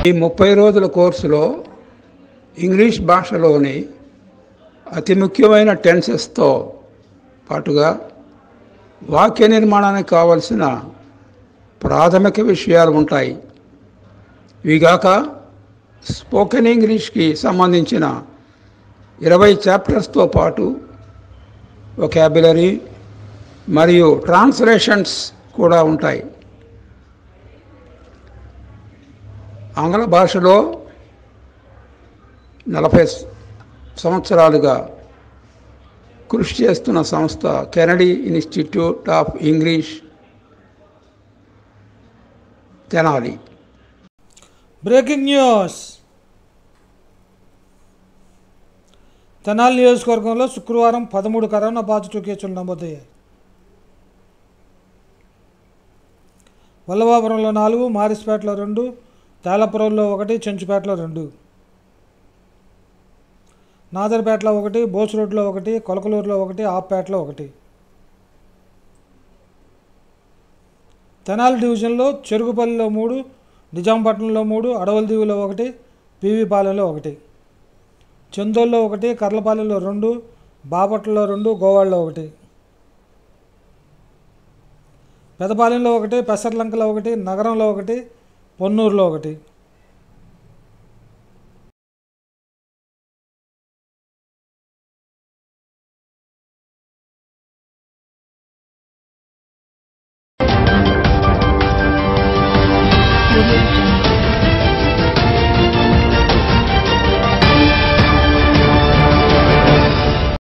ఈ ముప్పై రోజుల కోర్సులో ఇంగ్లీష్ భాషలోని అతి ముఖ్యమైన టెన్సెస్తో పాటుగా వాక్య నిర్మాణానికి కావలసిన ప్రాథమిక విషయాలు ఉంటాయి ఇవిగాక స్పోకెన్ ఇంగ్లీష్కి సంబంధించిన ఇరవై చాప్టర్స్తో పాటు ఒకాబులరీ మరియు ట్రాన్స్లేషన్స్ కూడా ఉంటాయి ఆంగ్ల భాషలో నలభై సంవత్సరాలుగా కృషి చేస్తున్న సంస్థ Kennedy Institute of English Tenali breaking news Tenali నియోజకవర్గంలో శుక్రవారం పదమూడు కరోనా పాజిటివ్ కేసులు నమోదయ్యాయి వల్లభాపురంలో నాలుగు మారిస్పేటలో రెండు తేలపురంలో ఒకటి చెంచుపేటలో రెండు నాదర్పేటలో ఒకటి బోస్ రోడ్లో ఒకటి కొలకలూరులో ఒకటి ఆప్పేటలో ఒకటి తెనాలి డివిజన్లో చెరుగుపల్లిలో మూడు నిజాంపట్నంలో మూడు అడవలదీవులో ఒకటి పీవీపాలెంలో ఒకటి చందోల్లో ఒకటి కర్లపాలెంలో రెండు బాపట్లలో రెండు గోవాడలో ఒకటి పెదపాలెంలో ఒకటి పెసర్లంకలో ఒకటి నగరంలో ఒకటి పొన్నూరులో ఒకటి